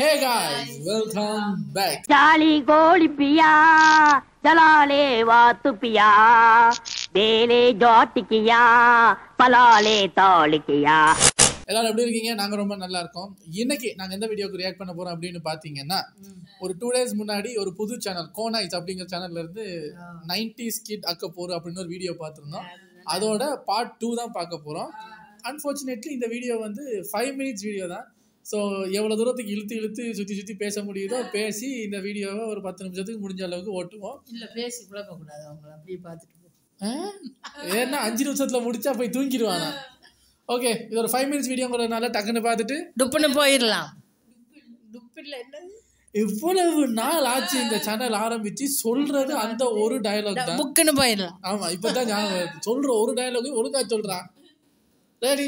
Hey guys welcome back चाली गोली पिया चलाले वातु पिया देले जौट किया पलाले तौल किया எல்லாரும் எப்படி இருக்கீங்க நாங்க ரொம்ப நல்லா இருக்கோம் இன்னைக்கு நாங்க எந்த வீடியோக்கு ரியாக்ட் பண்ண போறோம் அப்படின்னு பாத்தீங்கன்னா ஒரு டூ டேஸ் முன்னாடி ஒரு புது சேனல் கோனாய்ஸ் அப்படிங்கிற சேனல்ல இருந்து நைன்டி ஸ்கிட் அக்க போறோம் அப்படின்னு ஒரு வீடியோ பார்த்துருந்தோம் அதோட பார்ட் டூ தான் பார்க்க போறோம் அன்ஃபார்ச்சுனேட்லி இந்த வீடியோ வந்து ஃபைவ் மினிட்ஸ் வீடியோ தான் ஸோ எவ்வளோ தூரத்துக்கு இழுத்து இழுத்து சுற்றி சுற்றி பேச முடியுதோ பேசி இந்த வீடியோவை ஒரு பத்து நிமிஷத்துக்கு முடிஞ்ச அளவுக்கு ஓட்டுவோம் இல்ல பேசி குழப்பக்கூடாது அவங்கள அப்படியே பார்த்துட்டு போ. ஆ? ஏன்னா அஞ்சு நிமிஷத்துல முடிச்சா போய் தூங்கிடுவானா ஓகே இது ஒரு ஃபைவ் மினிட்ஸ் வீடியோங்கிறதுனால டக்குன்னு பார்த்துட்டு டுப்புன்னு போயிடலாம் டுப்பில் என்னது எவ்வளவு நாள் ஆச்சு இந்த சேனல் ஆரம்பிச்சு சொல்றது அந்த ஒரு டயலாக் தான் புக்குன்னு போயிடலாம் ஆமா இப்பதான் ஞாபகம் வருது சொல்ற ஒரு டயலாக் ஒழுங்கா சொல்றான் ரெடி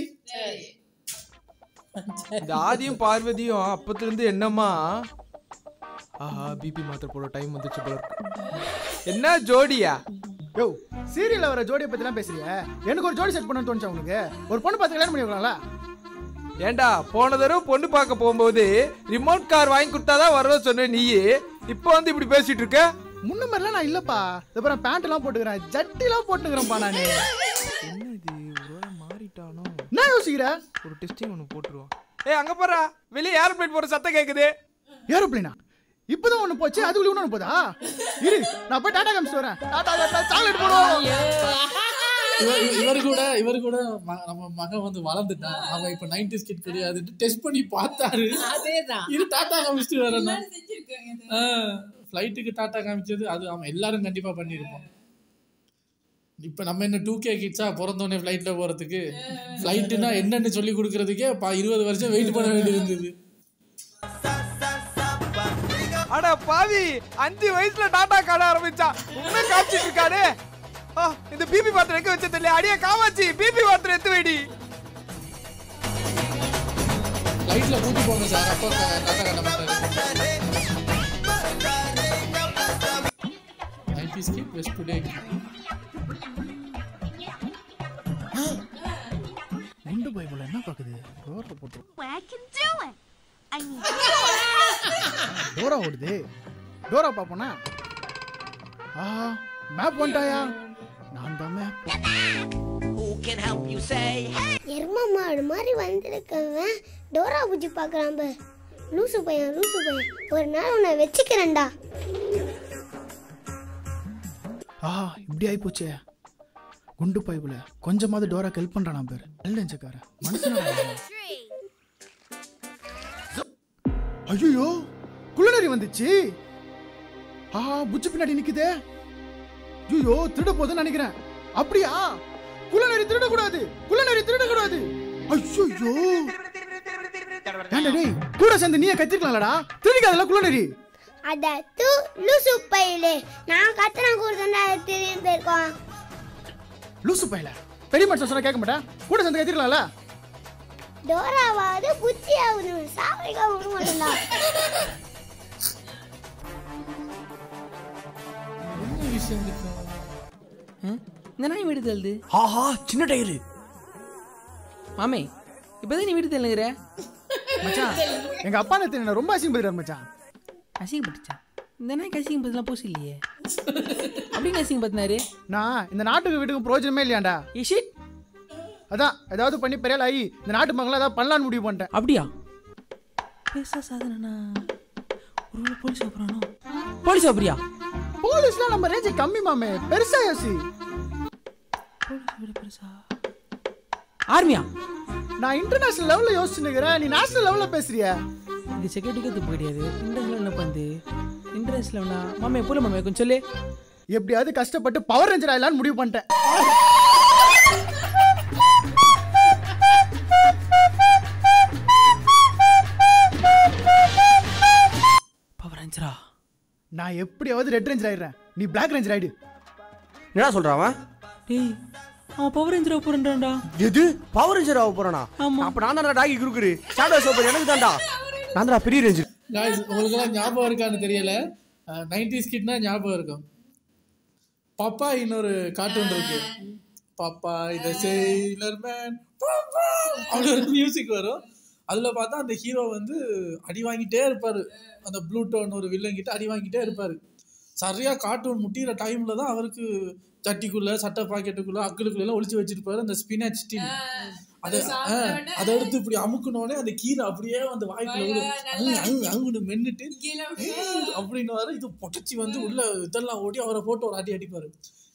இந்த ஆதியும் பார்வதியும் அப்பத்துல இருந்து என்னம்மா ஆஹா பிபி மாத்திரை போட டைம் வந்துச்சு போல இருக்கு. என்ன ஜோடியா யோ சீரியல்ல வர ஜோடியை பத்திலாம் பேசுறிய எனக்கு ஒரு ஜோடி செட் பண்ண தோணுச்சா உனக்கு ஒரு பொண்ணு பார்த்து கல்யாணம் பண்ணி வைக்கலாம்ல ஏண்டா போன தடவை பொண்ணு பார்க்க போகும்போது ரிமோட் கார் வாங்கி கொடுத்தாதான் வரணும் சொன்ன நீ இப்போ வந்து இப்படி பேசிட்டு இருக்க முன்ன மாதிரிலாம் நான் இல்லப்பா அப்புறம் பேண்ட் எல்லாம் போட்டுக்கிறேன் ஜட்டிலாம் போட்டுக்கிறேன்ப்பா நானு என்னது ஒரு மாறிட்டானோ என்ன யோசிக்கிற ஒரு டெஸ்டிங் ஒன்று போட்டுருவான் ஏய் அங்க போறா வெளியே ஏர்பிளேன் போற சத்தம் கேக்குது ஏரோப்ளேனா இப்பதான் ஒண்ணு போச்சு அதுக்குள்ள இன்னொன்னு போதா இரு நான் போய் டாடா காமிச்சிட்டு வரேன் டாடா டாடா சாக்லேட் போடுவோம் இவர் இவர் கூட இவர் கூட ம- நம்ம மகன் வந்து வளர்ந்துட்டான் அவன் இப்ப நைன்டி ஸ்கிட் கிடையாதுன்னு டெஸ்ட் பண்ணி பார்த்தாரு அதேதான் இது டாட்டா காமிச்சிட்டு வரணும் ஃப்ளைட்டுக்கு டாட்டா காமிச்சது அது அவன் எல்லாரும் கண்டிப்பா பண்ணியிருப்போம் இப்ப நம்ம என்ன டூ கே கிட்ஸா பிறந்தோடனே ஃப்ளைட்ல போறதுக்கு ஃப்ளைட்டுனா என்னன்னு சொல்லி கொடுக்கறதுக்கே பா இருபது வருஷம் வெயிட் பண்ண வேண்டியது இருந்தது அட பாவி அஞ்சு வயசுல டாடா காட ஆரம்பிச்சான் உன்ன காமிச்சிட்டு இருக்கானே ஆ, இந்த பிபி மாத்திரை எங்க வச்சது இல்லையா அடியே காமாச்சி பிபி மாத்திரை எடுத்து வைடி ஃப்ளைட்ல கூட்டி போங்க சார் அப்போ க- டாட்டா காட்ட மாட்டாரு நைன்டி ஸ்கிட் வெஸ்ட் டுடே குண்டு பைபிள் என்ன பாக்குது டோர்ல போட்டுரும் I can do it. I mean, Dora ஓடுது டோரா பாப்போனா ஆ மேப் வந்துட்டாயா நான் தான் மேப் எரும மாடு மாதிரி வந்திருக்கவன் டோரா பூஜி பார்க்குறான் பார் லூசு பையன் லூசு பையன் ஒரு நாள் உன்னை வச்சுக்கிறேன்டா ஆ இப்படி ஆயி போச்சே குண்டு பைபிள் கொஞ்சமாவது டோராக்கு ஹெல்ப் பண்றானா பேர் நல்ல மனுஷனா ஐயோ குள்ளநரி வந்துச்சு ஆ புச்சு பின்னாடி நிக்குதே ஐயோ திருட போதுன்னு நினைக்கிறேன் அப்படியா குள்ளநரி திருட கூடாது குள்ளநரி திருட கூடாது ஐயோ ஏன்டா டேய் கூட சேர்ந்து நீயே கத்திருக்கலாம்லடா திருடிக்காதல குள்ளநரி அட தூ லூசு பையலே நான் கத்தனை கொடுத்தேன்டா திரும்பி போயிருக்கோம் லூசு பையல பெரிய மனுஷன் சொன்னா கேட்க மாட்டேன் கூட சேர்ந்து கத்திருக்கலாம்ல டோராவாவது புத்தியாவது சாவடிக்க விட மாட்டேன்டா என்ன விஷயம் இருக்கு இந்த நாய் வீடு தள்ளுது ஆஹா சின்ன டயரு மாமே இப்பதான் நீ வீடு தள்ளுங்கிற மச்சான் எங்க அப்பா நேத்து என்ன ரொம்ப அசிங்கப்படுறாரு மச்சான் அசிங்கப்பட்டுச்சா இந்த நாய்க்கு அசிங்கம் பத்திலாம் போஸ் இல்லையே அப்படின்னு அசிங்கம் பத்தினாரு நான் இந்த நாட்டுக்கு வீட்டுக்கு பிரயோஜனமே இல்லையாண்டா இஷிட் அதான் ஏதாவது பண்ணி பெரிய ஆகி இந்த நாட்டு மக்களை ஏதாவது பண்ணலான்னு முடிவு பண்ணிட்டேன் அப்படியா பேச சாதனா ஒரு போலீஸ் அப்புறம் போலீஸ் அப்படியா போலீஸ்லாம் நம்ம ரேஞ்சு கம்மி மாமே பெருசா யோசி போலீஸ் விட பெருசா ஆர்மியா நான் இன்டர்நேஷனல் லெவல்ல யோசிச்சு நிக்கிறேன் நீ நேஷனல் லெவல்ல பேசுறிய இது செக்யூரிட்டிக்கு துப்பு கிடையாது இன்டர்நேஷனல் என்ன பண்ணுது இன்டர்நேஷனல்னா மாமே போல மாமே கொஞ்சம் சொல்லு எப்படியாவது கஷ்டப்பட்டு பவர் ரேஞ்சர் ஆயிடலான்னு முடிவு பண்ணிட்டேன் பவர் ரேஞ்சரா நான் எப்படியாவது ரெட் ரேஞ்சர் ஆயிடுறேன் நீ பிளாக் ரேஞ்சர் ஆயிடு என்னடா சொல்றான் அவன் டேய் அவன் பவர் ரேஞ்சரா போறேன்டான்டா எது பவர் ரேஞ்சர் ஆக போறானா ஆமா. அப்ப நான் தான்டா டாகி குறுக்குரு ஷாடோ சோப்பர் எனக்கு தான்டா நான் தான்டா பெரிய ரேஞ்சர் guys உங்களுக்கெல்லாம் ஞாபகம் இருக்கான்னு தெரியல நைன்டி ஸ்கிட்னா ஞாபகம் இருக்கும் பாப்பா இன்னொரு கார்ட்டூன் இருக்கு பாப்பா இந்த செயலர் மேன் அப்படி ஒரு மியூசிக் வரும் அதுல பார்த்தா அந்த ஹீரோ வந்து அடி வாங்கிட்டே இருப்பாரு அந்த ப்ளூ டோன் ஒரு வில்லன் கிட்ட அடி வாங்கிட்டே இருப்பாரு சரியா கார்ட்டூன் முட்டிற டைம்ல தான் அவருக்கு சட்டிக்குள்ள சட்டை பாக்கெட்டுக்குள்ள அக்கிலுக்குள்ள எல்லாம் ஒளிச்சு வச்சிருப்பாரு அந்த ஸ்பினாச் டீன் அதை ஆ, அதை எடுத்து இப்படி அமுக்குனோடனே அந்த கீரை அப்படியே அந்த வாய்க்குள்ள விடும் அங்கு அங்கு அங்குன்னு மென்னுட்டு "ஏய்" அப்படின்னு வர இது பொட்டச்சி வந்து உள்ள இதெல்லாம் ஓடி அவரை போட்டு ஒரு அடி அடிப்பாரு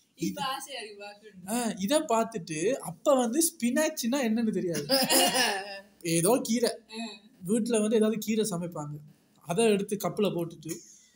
ஆ, இத பார்த்துட்டு அப்ப வந்து ஸ்பினாச்னா என்னன்னு தெரியாது ஏதோ கீரை வீட்டுல வந்து ஏதாவது கீரை சமைப்பாங்க அதை எடுத்து கப்புல போட்டுட்டு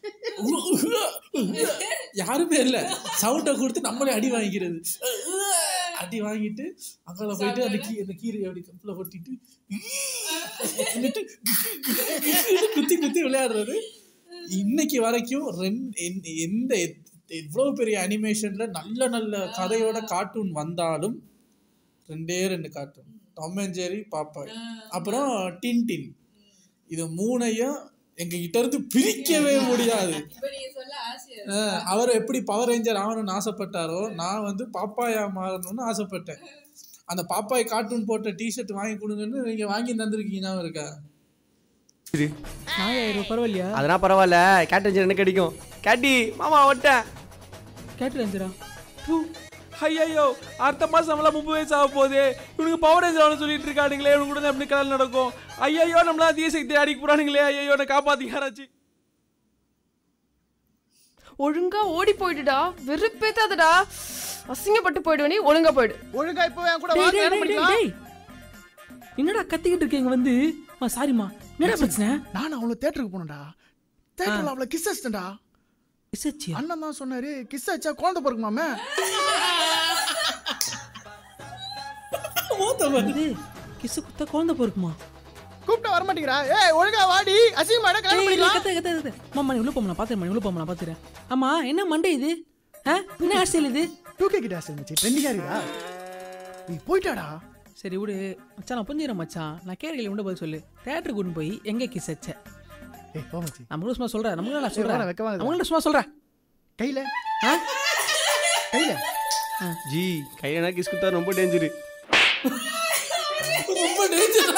யாருமே இல்ல சவுண்டை கொடுத்து நம்மளே அடி வாங்கிக்கிறது அடி வாங்கிட்டு அங்கால போயிட்டு அந்த கீ அந்த கீரையை அப்படி கப்புல கொட்டிட்டு എന്നിട്ട് குத்தி குத்தி விளையாடுறது இன்னைக்கு வரைக்கும் ரெண்டு எந்த- எந்த எவ்வளவு பெரிய அனிமேஷன்ல நல்ல நல்ல கதையோட கார்ட்டூன் வந்தாலும் ரெண்டே ரெண்டு cartoon Tom and Jerry Popeye அப்புறம் டின் டின் இது மூணையும் எங்க கிட்ட இருந்து பிரிக்கவே முடியாது அஹ் அவர் எப்படி பவர் ரேஞ்சர் ஆகணும்னு ஆசைப்பட்டாரோ நான் வந்து பாப்பாயா மாறணும்னு ஆசைப்பட்டேன் அந்த பாப்பாய் கார்ட்டூன் போட்ட டிஷர்ட் வாங்கி கொடுங்கன்னு நீங்க வாங்கி தந்திருக்கீங்க ஞாபகம் இருக்கா நாயாயிரம் பரவாயில்லையா அதெல்லாம் பரவாயில்ல கேட் ரேஞ்சர் எனக்கு கிடைக்கும் கேட்டி மாமா ஒட்டேன் கேட்டு ரஞ்சரா ஐயோ அடுத்த மாசம் நம்மளாம் முப்பது வயசு ஆக போகுது இவனுக்கு பவர் ரேஞ்சர் ஆகணும்னு சொல்லிட்டு இருக்கானுங்களே இவனுக்கு கூட எப்படி கல்யாணம் நடக்கும் ஐயோ நம்மளா தீய சக்தி அடிக்க போறானுங்களே ஐயோ நான் காப்பாத்தி யாராச்சு ஒழுங்கா ஓடி போயிடுடா வெறுப்பேத்தாதடா அசிங்கப்பட்டு போயிடுவ நீ ஒழுங்கா போயிடு ஒழுங்கா இப்போ என் கூட டேய், வா டேய், கல்யாணம் டேய், பண்ணிக்கலாம் டேய். என்னடா கத்திக்கிட்டு இருக்கீங்க வந்து மா சாரிம்மா என்னடா பிரச்சனை நான் அவ்வளோ தேட்டருக்கு போனேன்டா தேட்டரில் அவ்வளோ கிஸ் அடிச்சிட்டேன்டா இசச்சியா அண்ணன் தான் சொன்னாரு கிஸ் அடிச்சா குழந்தை பிறக்குமாமே இது கிசு குத்தா குழந்தை பொறுக்குமா கூப்பிட்டா வர மாட்டேங்கிறா ஏய் ஒழுங்கா வாடி அசிங்கமா இடம் கல்யாணம் ஏய், பண்ணிக்கலாம் கத்த கத்த கத்த மாமா நீ உள்ள போமா பாத்துறேன் உள்ள போமா பாத்துறேன் ஆமா என்ன மண்டே இது ஆ? என்ன ஹேர் இது டூ கே கிட்ட இருந்துச்சு ட்ரெண்டிங்கா இருக்கா நீ போயிட்டாடா சரி விடு மச்சான் நான் புரிஞ்சுக்கிறேன் மச்சான் நான் கேட்கல உண்டு பதில் சொல்லு தேட்டருக்கு கொண்டு போய் எங்க கிஸ் வச்ச ஏய் போ மச்சி நம்ம கூட சும்மா சொல்றேன் நம்ம நான் ஏய், சொல்றேன் வாடா, வெக்கமா இருக்குதா? அவங்க கூட சும்மா சொல்றேன் கையில ஆ? கையில ஜி கையில கிஸ் குத்தா ரொம்ப டேஞ்சரு ரொம்ப டேஞ்சர்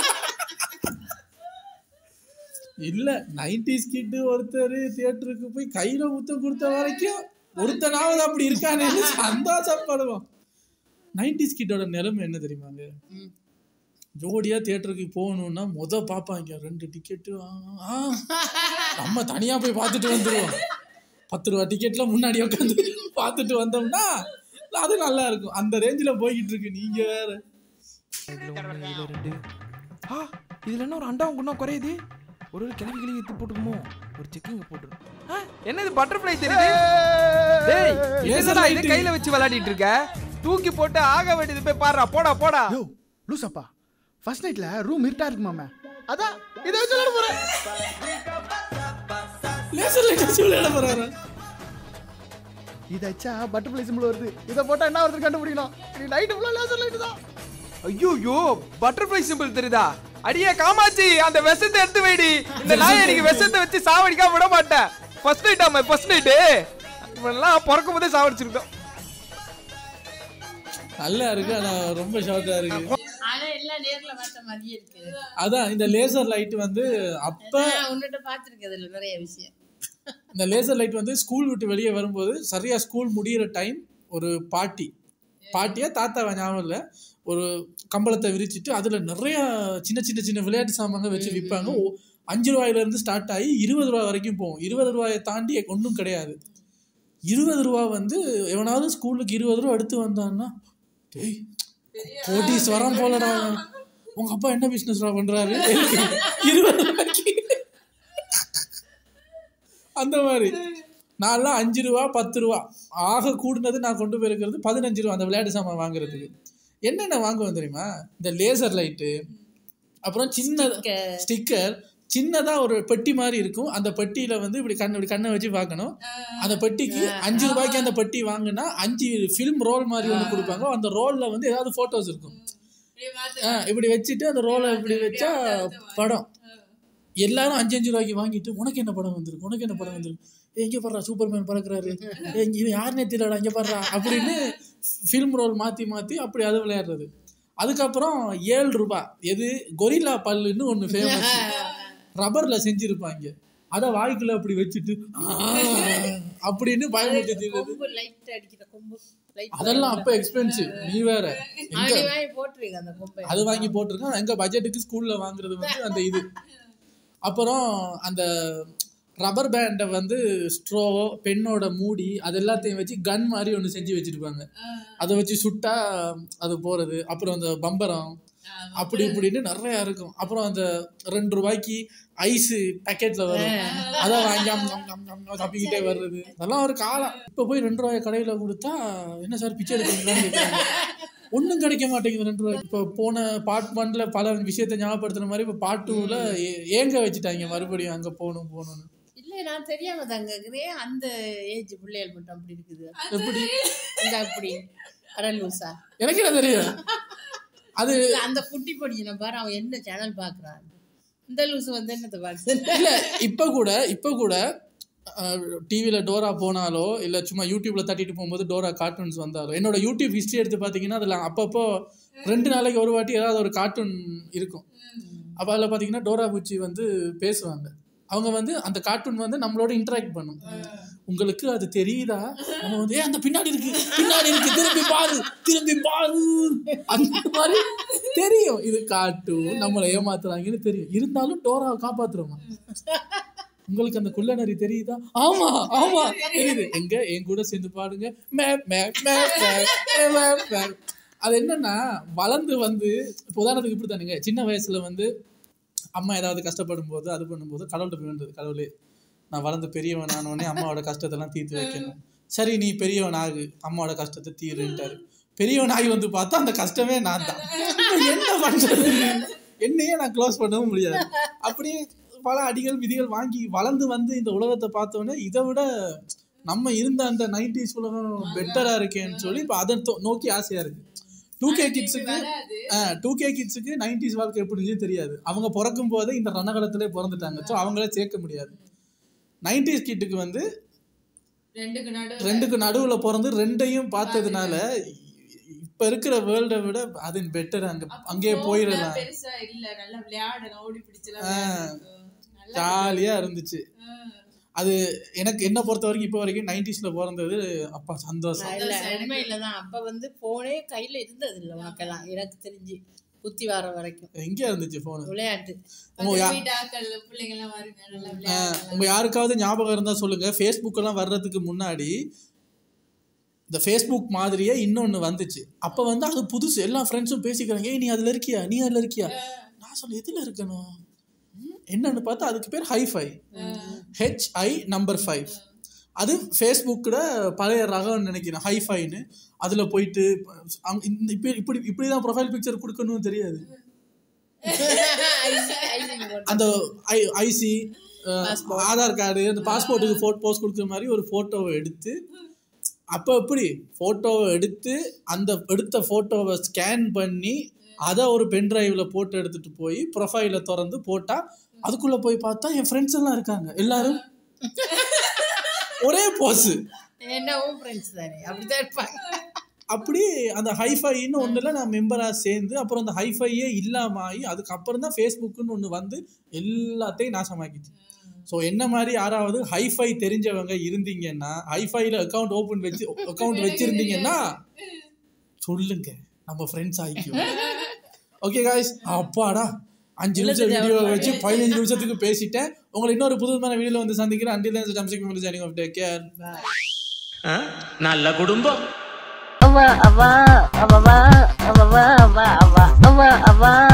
இல்ல நைன்டிஸ் கிட்டு ஒருத்தர் தியேட்டருக்கு போய் கையில முத்தம் கொடுத்த வரைக்கும் ஒருத்தனாவது அப்படி இருக்கானே சந்தோஷப்படுவோம் நைன்டிஸ் கிட்டோட நிலைமை என்ன தெரியுமாங்க ஜோடியா தியேட்டருக்கு போகணும்னா முத பார்ப்பாங்க ரெண்டு டிக்கெட்டு நம்ம தனியா போய் பார்த்துட்டு வந்துடுவோம் பத்து ரூபா டிக்கெட்ல முன்னாடி உட்காந்து பார்த்துட்டு வந்தோம்னா அது நல்லா இருக்கும் அந்த ரேஞ்சில் போய்கிட்டு இருக்கு நீங்க வேற ஆ இதுல என்ன ஒரு அண்டாவும் குண்டா குறையுது ஒரு கிளவி கிளவி எடுத்து போட்டுக்குமோ ஒரு செக்கிங் போட்டுரும் ஆ, என்னது பட்டர்ஃப்ளை தெரியுது டேய் என்னடா இதை கையில வச்சு விளையாடிட்டு இருக்க தூக்கி போட்டு ஆக வேண்டியது போய் பாடுறா போடா போடா யோ லூசப்பா ஃபர்ஸ்ட் நைட்ல ரூம் இருட்டா இருக்குமாமே அதான் இதை வச்சு விளையாட போறேன் லேசர் லைட் வச்சு விளையாட போறாரு இதை வச்சா பட்டர்ஃப்ளை சிம்பிள் வருது இதை போட்டா என்ன ஒருத்தர் கண்டுபிடிக்கலாம் நீ நைட்டு ஃபுல்லா லேசர் லைட் தான் ஐயோ பட்டர்ஃப்ளை சிம்பிள் தெரியுதா அடியே காமாச்சி அந்த விஷத்தை எடுத்து வைடி இந்த நாய் எனக்கு விஷத்தை வச்சு சாவடிக்காம விட மாட்டேன் ஃபர்ஸ்ட் நைட் ஆமா ஃபர்ஸ்ட் நைட்டு இவனெல்லாம் பிறக்கும் போதே சாவடிச்சிருக்கோம் நல்லா இருக்கு ஆனா ரொம்ப ஷார்ட்டா இருக்கு ஆனா எல்லாம் நேர்ல பார்த்த மாதிரியே இருக்கு அதான் இந்த லேசர் லைட் வந்து அப்ப நான் உன்னிட்ட பார்த்திருக்கேன் இதுல நிறைய விஷயம் இந்த லேசர் லைட் வந்து ஸ்கூல் விட்டு வெளியே வரும்போது சரியா ஸ்கூல் முடியிற டைம் ஒரு பாட்டி பாட்டியா தாத்தாவா ஞாபகம் இல்லை ஒரு கம்பளத்தை விரிச்சிட்டு அதுல நிறைய சின்ன சின்ன சின்ன விளையாட்டு சாமான்கள் வச்சு விற்பாங்க ஓ- அஞ்சு ரூபாயில இருந்து ஸ்டார்ட் ஆகி இருபது ரூபாய் வரைக்கும் போகும் இருபது ரூபாயை தாண்டி ஒன்றும் கிடையாது இருபது ரூபா வந்து எவனாவது ஸ்கூலுக்கு இருபது ரூபா எடுத்து வந்தான்னா டேய் கோடீஸ்வரம் போலடா உங்க அப்பா என்ன பிசினஸ் பண்றாரு இருபது ரூபாய்க்கு அந்த மாதிரி நான்லாம் அஞ்சு ரூபா பத்து ரூபா ஆக கூடுனது நான் கொண்டு போயிருக்கிறது பதினஞ்சு ரூபா அந்த விளையாட்டு சாமான் வாங்குறதுக்கு என்னென்ன வாங்குவேன் தெரியுமா இந்த லேசர் லைட்டு அப்புறம் சின்ன ஸ்டிக்கர் சின்னதா ஒரு பெட்டி மாதிரி இருக்கும் அந்த பெட்டியில வந்து இப்படி கண்ணு இப்படி கண்ணை வச்சு பார்க்கணும் அந்த பெட்டிக்கு அஞ்சு ரூபாய்க்கு அந்த பெட்டி வாங்கினா அஞ்சு ஃபிலிம் ரோல் மாதிரி ஒன்று கொடுப்பாங்க அந்த ரோல்ல வந்து ஏதாவது போட்டோஸ் இருக்கும் ஆ, இப்படி வச்சுட்டு அந்த ரோலை இப்படி வச்சா படம் எல்லாரும் அஞ்சு அஞ்சு ரூபாய்க்கு வாங்கிட்டு உனக்கு என்ன படம் வந்திருக்கு உனக்கு என்ன படம் வந்திருக்கு ஏய், இங்க பாடுறா சூப்பர்மேன் பறக்குறாரு ஏய், இவன் யாருன்னே தெரியலடா இங்க பாடுறா அப்படின்னு ஃபிலிம் ரோல் மாத்தி மாத்தி அப்படி அது விளையாடுறது அதுக்கப்புறம் ஏழு ரூபாய் எது கொரில்லா பல்லுன்னு ஒன்று ஃபேமஸ் ரப்பர்ல செஞ்சிருப்பாங்க அதை வாய்க்குள்ள அப்படி வச்சுட்டு அப்படின்னு பயமுறுத்தி தீர்றது கொம்பு லைட் அடிக்கிற கொம்பு லைட் அதெல்லாம் அப்ப எக்ஸ்பென்சிவ் நீ வேற எங்க அப்படி வாங்கி போட்டுருங்க அந்த கொம்பை அது வாங்கி போட்டிருக்கேன் எங்க பட்ஜெட்டுக்கு ஸ்கூல்ல வாங்குறது வந்து அந்த இது அப்புறம் அந்த ரப்பர் பேண்டை வந்து ஸ்ட்ரோவோ பெண்ணோட மூடி அது எல்லாத்தையும் வச்சு கன் மாதிரி ஒன்று செஞ்சு வச்சிருப்பாங்க அதை வச்சு சுட்டா அது போறது அப்புறம் அந்த பம்பரம் அப்படி இப்படின்னு நிறைய இருக்கும் அப்புறம் அந்த ரெண்டு ரூபாய்க்கு ஐஸ் பேக்கெட்ல வரும் அதை வாங்கி அம் அம் அம் அம் தப்பிக்கிட்டே வர்றது அதெல்லாம் ஒரு காலம் இப்போ போய் ரெண்டு ரூபாய் கடையில கொடுத்தா என்ன சார் பிச்சை எடுக்கிறீங்களான்னு கேட்குறாங்க ஒன்றும் கிடைக்க மாட்டேங்குது ரெண்டு ரூபாய் இப்போ போன பார்ட் ஒன்ல பல விஷயத்தை ஞாபகப்படுத்துற மாதிரி இப்போ பார்ட் டூவில் ஏங்க வச்சுட்டாங்க மறுபடியும் அங்கே போகணும் போகணும்னு இல்ல நான் தெரியாம தாங்க இருக்கிறேன் அந்த ஏஜ் பிள்ளைகள் மட்டும் அப்படி இருக்குது எப்படி அந்த அப்படி அரலூசா எனக்கு என்ன தெரியும் அது அந்த குட்டி படிக்கணும் பாரு அவன் என்ன சேனல் பாக்குறான் இந்த லூசு வந்து என்னத்தை பாக்குறது இல்ல இப்ப கூட இப்ப கூட டிவியில டோரா போனாலோ இல்ல சும்மா யூடியூப்ல தட்டிட்டு போகும்போது டோரா கார்ட்டூன்ஸ் வந்தாலோ என்னோட யூடியூப் ஹிஸ்டரி எடுத்து பாத்தீங்கன்னா அதுல அப்பப்போ ரெண்டு நாளைக்கு ஒரு வாட்டி ஏதாவது ஒரு கார்ட்டூன் இருக்கும் அப்ப அதுல பாத்தீங்கன்னா டோரா பூச்சி வந்து பேசுவாங்க அவங்க வந்து அந்த கார்ட்டூன் வந்து நம்மளோட இன்டராக்ட் பண்ணும் உங்களுக்கு அது தெரியுதா நம்ம வந்து ஏ அந்த பின்னாடி இருக்கு பின்னாடி இருக்கு திரும்பி பாரு திரும்பி பாரு அந்த மாதிரி தெரியும் இது கார்ட்டூன் நம்மளை ஏமாத்துறாங்கன்னு தெரியும் இருந்தாலும் டோராவை காப்பாத்துறோமா உங்களுக்கு அந்த குள்ளநரி தெரியுதா ஆமா ஆமா தெரியுது எங்க என் கூட சேர்ந்து பாடுங்க மே மே மே மே, மே, மே, மே. அது என்னன்னா வளர்ந்து வந்து இப்போ உதாரணத்துக்கு இப்படி தானுங்க சின்ன வயசுல வந்து அம்மா ஏதாவது கஷ்டப்படும் போது அது பண்ணும்போது கடவுள்கிட்ட போய் வேண்டது கடவுளே நான் வளர்ந்து பெரியவன் ஆனவனே அம்மாவோட கஷ்டத்தெல்லாம் தீர்த்து வைக்கணும் சரி நீ பெரியவன் ஆகு அம்மாவோட கஷ்டத்தை தீருன்ட்டாரு பெரியவன் ஆகி வந்து பார்த்தா அந்த கஷ்டமே நான் தான் இப்ப என்ன பண்றது என்னையே நான் க்ளோஸ் பண்ணவும் முடியாது அப்படியே பல அடிகள் விதிகள் வாங்கி வளர்ந்து வந்து இந்த உலகத்தை பார்த்தோன்னே இதை விட நம்ம இருந்த அந்த நைன்டிஸ் உலகம் பெட்டரா இருக்கேன்னு சொல்லி இப்போ அதை தோ- நோக்கி ஆசையா இருக்கு டூ கே கிட்ஸுக்கு டூ கே கிட்ஸுக்கு நைன்டிஸ் வாழ்க்கை எப்படி இருந்துச்சு தெரியாது அவங்க பிறக்கும் போதே இந்த ரணகலத்திலே பிறந்துட்டாங்க ஸோ அவங்கள சேர்க்க முடியாது நைன்டிஸ் கிட்டுக்கு வந்து ரெண்டுக்கு நடு ரெண்டுக்கு நடுவுல பிறந்து ரெண்டையும் பார்த்ததுனால இப்ப இருக்கிற வேர்ல்டை விட அது பெட்டர் அங்க அங்கேயே போயிடலாம் பெருசா இல்ல நல்லா விளையாடணும் ஓடி பிடிச்சலாம் ஜாலியா இருந்துச்சு அது எனக்கு என்ன பொறுத்த வரைக்கும் இப்போ வரைக்கும் நைன்டிஸ்ல பிறந்தது அப்பா சந்தோஷம் இல்ல உண்மையில தான் அப்ப வந்து போனே கையில இருந்தது இல்ல உனக்கெல்லாம் எனக்கு தெரிஞ்சு புத்தி வர வரைக்கும் எங்க இருந்துச்சு போனு விளையாட்டு உங்க யா- வீட்டாக்கள் பிள்ளைங்க எல்லாம் வருங்க நல்லா ஆ, விளையாடலாம் உங்க யாருக்காவது ஞாபகம் இருந்தா சொல்லுங்க ஃபேஸ்புக் எல்லாம் வர்றதுக்கு முன்னாடி இந்த ஃபேஸ்புக் மாதிரியே இன்னொன்னு வந்துச்சு அப்ப வந்து அது புதுசு எல்லா ஃப்ரெண்ட்ஸும் பேசிக்கிறாங்க ஏய் நீ அதுல இருக்கியா நீ அதுல இருக்கியா நான் சொல்ல எதுல இருக்கணும் ம், என்னன்னு பார்த்தா அதுக்கு பேர் ஹைஃபை ஹெச்ஐ நம்பர் ஃபைவ் அது ஃபேஸ்புக்கில் பழைய ரகம்னு நினைக்கிறேன் ஹைஃபைன்னு அதில் போயிட்டு அங்க இந்த இப்படி இப்படி இப்படி தான் ப்ரொஃபைல் பிக்சர் கொடுக்கணும்னு தெரியாது அந்த ஐ ஐசி ஆதார் கார்டு அந்த பாஸ்போர்ட்டுக்கு ஃபோட்டோ போஸ்ட் கொடுக்குற மாதிரி ஒரு ஃபோட்டோவை எடுத்து அப்போ எப்படி ஃபோட்டோவை எடுத்து அந்த எடுத்த ஃபோட்டோவை ஸ்கேன் பண்ணி அதை ஒரு பென் டிரைவில் போட்டு எடுத்துட்டு போய் ப்ரொஃபைலை திறந்து போட்டால் அதுக்குள்ளே போய் பார்த்தா என் ஃப்ரெண்ட்ஸ் எல்லாம் இருக்காங்க எல்லாரும் ஒரே போஸு என்னவும் ஃப்ரெண்ட்ஸ் தானே அப்படிதான் இருப்பாங்க அப்படி அந்த ஹைஃபைன்னு ஒன்றுல நான் மெம்பராக சேர்ந்து அப்புறம் அந்த ஹைஃபையே இல்லாம ஆகி அதுக்கப்புறம் தான் ஃபேஸ்புக்குன்னு ஒன்று வந்து எல்லாத்தையும் நாசமாக்கிச்சு ஸோ என்ன மாதிரி யாராவது ஹைஃபை தெரிஞ்சவங்க இருந்தீங்கன்னா ஹைஃபைல அக்கௌண்ட் ஓப்பன் வச்சு அக்கௌண்ட் வச்சிருந்தீங்கன்னா சொல்லுங்க நம்ம ஃப்ரெண்ட்ஸ் ஆகிக்குவோம் ஓகே காய்ஸ் அப்பாடா அஞ்சு நிமிஷம் வீடியோ வச்சு பதினஞ்சு நிமிஷத்துக்கு பேசிட்டேன் உங்களை இன்னொரு புதுமையான வீடியோல வந்து சந்திக்கிறேன் அண்டில் ஜம்சிக் ஜானிங் ஆஃப் டேக் கேர் நல்ல குடும்பம் அவ அவ அவ அவ அவ அவ அவ அவ அவ